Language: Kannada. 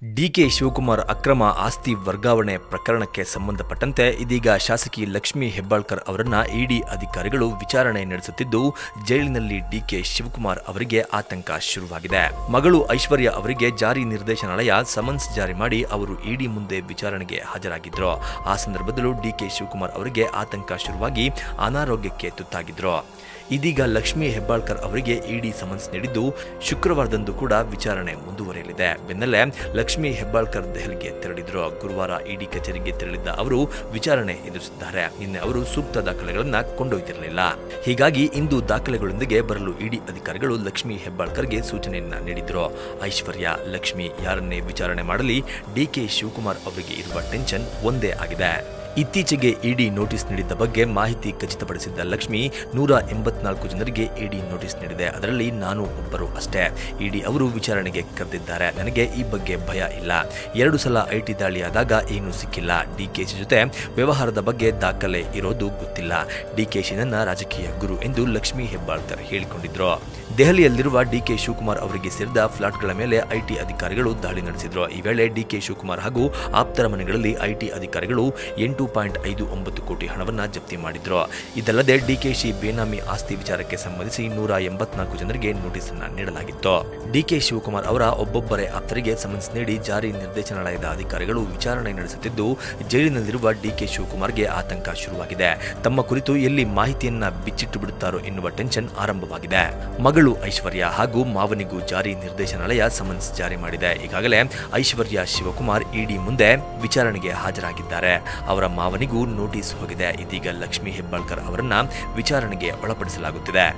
ಡಿಕೆ ಶಿವಕುಮಾರ್ ಅಕ್ರಮ ಆಸ್ತಿ ವರ್ಗಾವಣೆ ಪ್ರಕರಣಕ್ಕೆ ಸಂಬಂಧಪಟ್ಟಂತೆ ಇದೀಗ ಶಾಸಕಿ ಲಕ್ಷ್ಮೀ ಹೆಬ್ಬಾಳ್ಕರ್ ಅವರನ್ನ ಇಡಿ ಅಧಿಕಾರಿಗಳು ವಿಚಾರಣೆ ನಡೆಸುತ್ತಿದ್ದು ಜೈಲಿನಲ್ಲಿ ಡಿಕೆ ಶಿವಕುಮಾರ್ ಅವರಿಗೆ ಆತಂಕ ಶುರುವಾಗಿದೆ ಮಗಳು ಐಶ್ವರ್ಯ ಅವರಿಗೆ ಜಾರಿ ನಿರ್ದೇಶನಾಲಯ ಸಮನ್ಸ್ ಜಾರಿ ಮಾಡಿ ಅವರು ಇಡಿ ಮುಂದೆ ವಿಚಾರಣೆಗೆ ಹಾಜರಾಗಿದ್ರು ಆ ಸಂದರ್ಭದಲ್ಲೂ ಡಿಕೆ ಶಿವಕುಮಾರ್ ಅವರಿಗೆ ಆತಂಕ ಶುರುವಾಗಿ ಅನಾರೋಗ್ಯಕ್ಕೆ ತುತ್ತಾಗಿದ್ರು ಇದೀಗ ಲಕ್ಷ್ಮೀ ಹೆಬ್ಬಾಳ್ಕರ್ ಅವರಿಗೆ ಇಡಿ ಸಮನ್ಸ್ ನೀಡಿದ್ದು ಶುಕ್ರವಾರದಂದು ಕೂಡ ವಿಚಾರಣೆ ಮುಂದುವರಿಯಲಿದೆ ಬೆನ್ನಲ್ಲೇ ಲಕ್ಷ್ಮೀ ಹೆಬ್ಬಾಳ್ಕರ್ ದೆಹಲಿಗೆ ತೆರಳಿದ್ರು ಗುರುವಾರ ಇಡಿ ಕಚೇರಿಗೆ ತೆರಳಿದ್ದ ಅವರು ವಿಚಾರಣೆ ಎದುರಿಸಿದ್ದಾರೆ ನಿನ್ನೆ ಅವರು ಸೂಕ್ತ ದಾಖಲೆಗಳನ್ನ ಕೊಂಡೊಯ್ದಿರಲಿಲ್ಲ ಹೀಗಾಗಿ ಇಂದು ದಾಖಲೆಗಳೊಂದಿಗೆ ಬರಲು ಇಡಿ ಅಧಿಕಾರಿಗಳು ಲಕ್ಷ್ಮೀ ಹೆಬ್ಬಾಳ್ಕರ್ಗೆ ಸೂಚನೆಯನ್ನ ನೀಡಿದ್ರು ಐಶ್ವರ್ಯ ಲಕ್ಷ್ಮಿ ಯಾರನ್ನೇ ವಿಚಾರಣೆ ಮಾಡಲಿ ಡಿಕೆ ಶಿವಕುಮಾರ್ ಅವರಿಗೆ ಇರುವ ಟೆನ್ಷನ್ ಒಂದೇ ಆಗಿದೆ ಇತ್ತೀಚೆಗೆ ಇಡಿ ನೋಟಿಸ್ ನೀಡಿದ್ದ ಬಗ್ಗೆ ಮಾಹಿತಿ ಖಚಿತಪಡಿಸಿದ್ದ ಲಕ್ಷ್ಮಿ ನೂರ ಎಂಬತ್ನಾಲ್ಕು ಜನರಿಗೆ ಇಡಿ ನೋಟಿಸ್ ನೀಡಿದೆ ಅದರಲ್ಲಿ ನಾನು ಒಬ್ಬರು ಅಷ್ಟೇ ಇಡಿ ಅವರು ವಿಚಾರಣೆಗೆ ಕರೆದಿದ್ದಾರೆ ನನಗೆ ಈ ಬಗ್ಗೆ ಭಯ ಇಲ್ಲ ಎರಡು ಸಲ ಐಟಿ ದಾಳಿಯಾದಾಗ ಏನೂ ಸಿಕ್ಕಿಲ್ಲ ಡಿಕೆಶಿ ಜೊತೆ ವ್ಯವಹಾರದ ಬಗ್ಗೆ ದಾಖಲೆ ಇರೋದು ಗೊತ್ತಿಲ್ಲ ಡಿಕೆಶಿ ನನ್ನ ರಾಜಕೀಯ ಗುರು ಎಂದು ಲಕ್ಷ್ಮೀ ಹೆಬ್ಬಾಳ್ಕರ್ ಹೇಳಿಕೊಂಡಿದ್ರು ದೆಹಲಿಯಲ್ಲಿರುವ ಡಿಕೆ ಶಿವಕುಮಾರ್ ಅವರಿಗೆ ಸೇರಿದ ಫ್ಲಾಟ್ಗಳ ಮೇಲೆ ಐಟಿ ಅಧಿಕಾರಿಗಳು ದಾಳಿ ನಡೆಸಿದ್ರು ಈ ವೇಳೆ ಡಿಕೆ ಶಿವಕುಮಾರ್ ಹಾಗೂ ಆಪ್ತರ ಮನೆಗಳಲ್ಲಿ ಐಟಿ ಅಧಿಕಾರಿಗಳು ಎಂಟು ಪಾಯಿಂಟ್ ಐದು ಒಂಬತ್ತು ಕೋಟಿ ಹಣವನ್ನ ಜಪ್ತಿ ಮಾಡಿದ್ರು ಇದಲ್ಲದೆ ಡಿಕೆಶಿ ಬೇನಾಮಿ ಆಸ್ತಿ ವಿಚಾರಕ್ಕೆ ಸಂಬಂಧಿಸಿ ನೂರ ಎಂಬತ್ನಾಲ್ಕು ಜನರಿಗೆ ನೋಟಿಸ್ ಅನ್ನ ನೀಡಲಾಗಿತ್ತು ಡಿಕೆ ಶಿವಕುಮಾರ್ ಅವರ ಒಬ್ಬೊಬ್ಬರೇ ಆಪ್ತರಿಗೆ ಸಮನ್ಸ್ ನೀಡಿ ಜಾರಿ ನಿರ್ದೇಶನಾಲಯದ ಅಧಿಕಾರಿಗಳು ವಿಚಾರಣೆ ನಡೆಸುತ್ತಿದ್ದು ಜೈಲಿನಲ್ಲಿರುವ ಡಿಕೆ ಶಿವಕುಮಾರ್ಗೆ ಆತಂಕ ಶುರುವಾಗಿದೆ ತಮ್ಮ ಕುರಿತು ಎಲ್ಲಿ ಮಾಹಿತಿಯನ್ನ ಬಿಚ್ಚಿಟ್ಟು ಬಿಡುತ್ತಾರೋ ಎನ್ನುವ ಟೆನ್ಷನ್ ಆರಂಭವಾಗಿದೆ ಮಗಳು ಐಶ್ವರ್ಯ ಹಾಗೂ ಮಾವನಿಗೂ ಜಾರಿ ನಿರ್ದೇಶನಾಲಯ ಸಮನ್ಸ್ ಜಾರಿ ಮಾಡಿದೆ ಈಗಾಗಲೇ ಐಶ್ವರ್ಯ ಶಿವಕುಮಾರ್ ಇಡಿ ಮುಂದೆ ವಿಚಾರಣೆಗೆ ಹಾಜರಾಗಿದ್ದಾರೆ ಅವರ ಮಾವನಿಗೂ ನೋಟಿಸ್ ಹೋಗಿದೆ ಇದೀಗ ಲಕ್ಷ್ಮೀ ಹೆಬ್ಬಾಳ್ಕರ್ ಅವರನ್ನ ವಿಚಾರಣೆಗೆ ಒಳಪಡಿಸಲಾಗುತ್ತಿದೆ